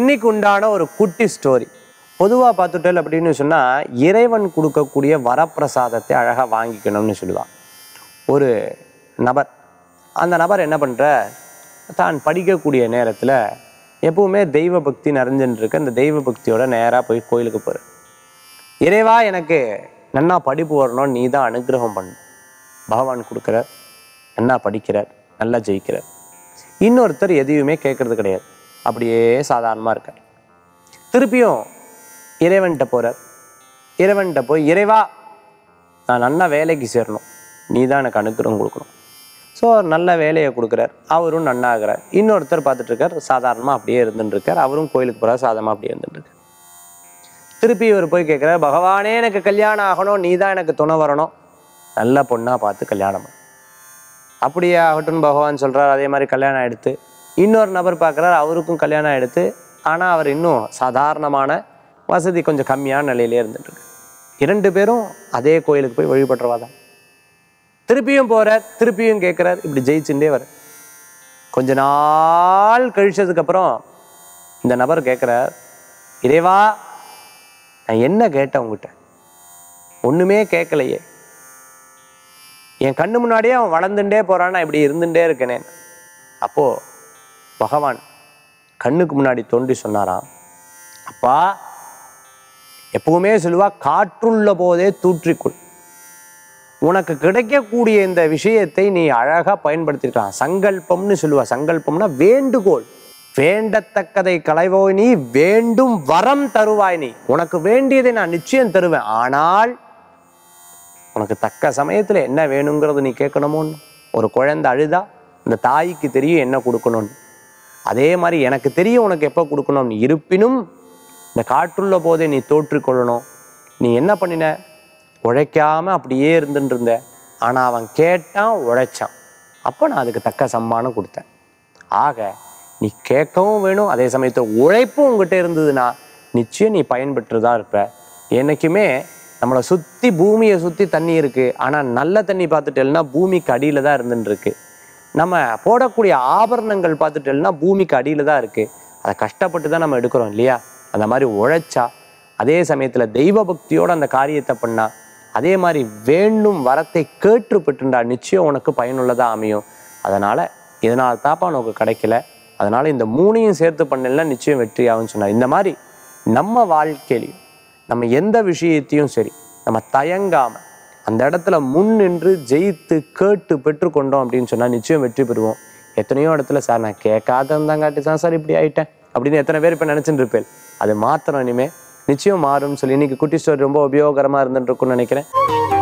இன்னைக்கு உண்டான ஒரு குட்டி ஸ்டோரி பொதுவாக பார்த்துட்டல் அப்படின்னு சொன்னால் இறைவன் கொடுக்கக்கூடிய வரப்பிரசாதத்தை அழகாக வாங்கிக்கணும்னு சொல்லுவான் ஒரு நபர் அந்த நபர் என்ன பண்ணுற தான் படிக்கக்கூடிய நேரத்தில் எப்பவுமே தெய்வ பக்தி நிறைஞ்சுன்னு இருக்கு அந்த தெய்வ பக்தியோட நேராக போய் கோயிலுக்கு போகிற இறைவா எனக்கு நன்னா படிப்பு வரணும் நீ தான் அனுகிரகம் பண்ணணும் பகவான் கொடுக்குறார் நன்னா படிக்கிறார் நல்லா ஜெயிக்கிறார் இன்னொருத்தர் எதையுமே கேட்கறது கிடையாது அப்படியே சாதாரணமாக இருக்கார் திருப்பியும் இறைவன்கிட்ட போகிறார் இறைவன்கிட்ட போய் இறைவா நான் நல்லா வேலைக்கு சேரணும் நீ தான் எனக்கு அனுக்கிரகம் கொடுக்கணும் ஸோ நல்ல வேலையை கொடுக்குறார் அவரும் நன்னாகிறார் இன்னொருத்தர் பார்த்துட்டு இருக்கார் சாதாரணமாக அப்படியே இருந்துட்டு இருக்கார் அவரும் கோயிலுக்கு போகிறார் சாதாரணமாக அப்படியே இருந்துட்டு இருக்கார் திருப்பி இவர் போய் கேட்குறார் பகவானே எனக்கு கல்யாணம் ஆகணும் நீ தான் எனக்கு துணை வரணும் நல்ல பொண்ணாக பார்த்து கல்யாணம் பண்ணு அப்படியே ஆகட்டும் பகவான் சொல்கிறார் அதே மாதிரி கல்யாணம் எடுத்து இன்னொரு நபர் பார்க்குறார் அவருக்கும் கல்யாணம் எடுத்து ஆனால் அவர் இன்னும் சாதாரணமான வசதி கொஞ்சம் கம்மியான நிலையிலே இருந்துட்டு இருக்கு இரண்டு பேரும் அதே கோயிலுக்கு போய் வழிபடுறவா தான் திருப்பியும் போகிறார் திருப்பியும் கேட்குறார் இப்படி ஜெயிச்சுட்டே வர கொஞ்ச நாள் கழிச்சதுக்கப்புறம் இந்த நபர் கேட்குறார் இறைவா நான் என்ன கேட்டேன் உங்ககிட்ட ஒன்றுமே கேட்கலையே என் கண்ணு முன்னாடியே அவன் வளர்ந்துட்டே போறான் நான் இப்படி இருந்துட்டே இருக்கனே அப்போ பகவான் கண்ணுக்கு முன்னாடி தோன்றி சொன்னாராம் அப்பா எப்பவுமே சொல்லுவா காற்றுள்ள போதே தூற்றிக்கொள் உனக்கு கிடைக்கக்கூடிய இந்த விஷயத்தை நீ அழகா பயன்படுத்திருக்கலாம் சங்கல்பம்னு சொல்லுவா சங்கல்பம்னா வேண்டுகோள் வேண்டத்தக்கதை களைவோய் நீ வேண்டும் வரம் தருவாய் நீ உனக்கு வேண்டியதை நான் நிச்சயம் தருவேன் ஆனால் உனக்கு தக்க சமயத்தில் என்ன வேணுங்கிறது நீ கேட்கணுமோன்னு ஒரு குழந்தை அழுதா இந்த தாய்க்கு தெரியும் என்ன கொடுக்கணும்னு அதே மாதிரி எனக்கு தெரியும் உனக்கு எப்போ கொடுக்கணும்னு இருப்பினும் இந்த காற்றுள்ள போதே நீ தோற்றுக்கொள்ளணும் நீ என்ன பண்ணின உழைக்காம அப்படியே இருந்துட்டு இருந்த ஆனால் அவன் கேட்டான் உழைச்சான் அப்போ நான் அதுக்கு தக்க சம்மானம் கொடுத்தேன் ஆக நீ கேட்கவும் வேணும் அதே சமயத்தில் உழைப்பும் உங்ககிட்ட இருந்ததுன்னா நிச்சயம் நீ பயன்பெற்று தான் இருப்ப என்னைக்குமே நம்மளை சுற்றி பூமியை சுற்றி தண்ணி இருக்குது ஆனால் நல்ல தண்ணி பார்த்துட்டேன்னா பூமிக்கு அடியில் தான் இருந்துட்டு இருக்கு நம்ம போடக்கூடிய ஆபரணங்கள் பார்த்துட்டேன்னா பூமிக்கு அடியில் தான் இருக்குது அதை கஷ்டப்பட்டு தான் நம்ம எடுக்கிறோம் இல்லையா அந்த மாதிரி உழைச்சா அதே சமயத்தில் தெய்வ பக்தியோட அந்த காரியத்தை பண்ணா அதே மாதிரி வேண்டும் வரத்தை கேட்டு பெற்றுண்டா நிச்சயம் உனக்கு பயனுள்ளதாக அமையும் அதனால் இதனால் தாப்பா உனக்கு கிடைக்கல அதனால் இந்த மூணையும் சேர்த்து பண்ணலன்னா நிச்சயம் வெற்றி ஆகும்னு சொன்னார் இந்த மாதிரி நம்ம வாழ்க்கையிலையும் நம்ம எந்த விஷயத்தையும் சரி நம்ம தயங்காம அந்த இடத்துல முன் நின்று ஜெயித்து கேட்டு பெற்றுக்கொண்டோம் அப்படின்னு சொன்னால் நிச்சயம் வெற்றி பெறுவோம் எத்தனையோ இடத்துல சார் நான் கேட்காத இருந்தாங்காட்டி தான் சார் இப்படி ஆயிட்டேன் அப்படின்னு எத்தனை பேர் இப்போ நினச்சிட்டு இருப்பேன் அது மாத்திரம் இனிமே நிச்சயம் மாறும்னு சொல்லி இன்னைக்கு குட்டி ஸ்டோரி ரொம்ப உபயோகரமாக இருந்துட்டு இருக்கும்னு நினைக்கிறேன்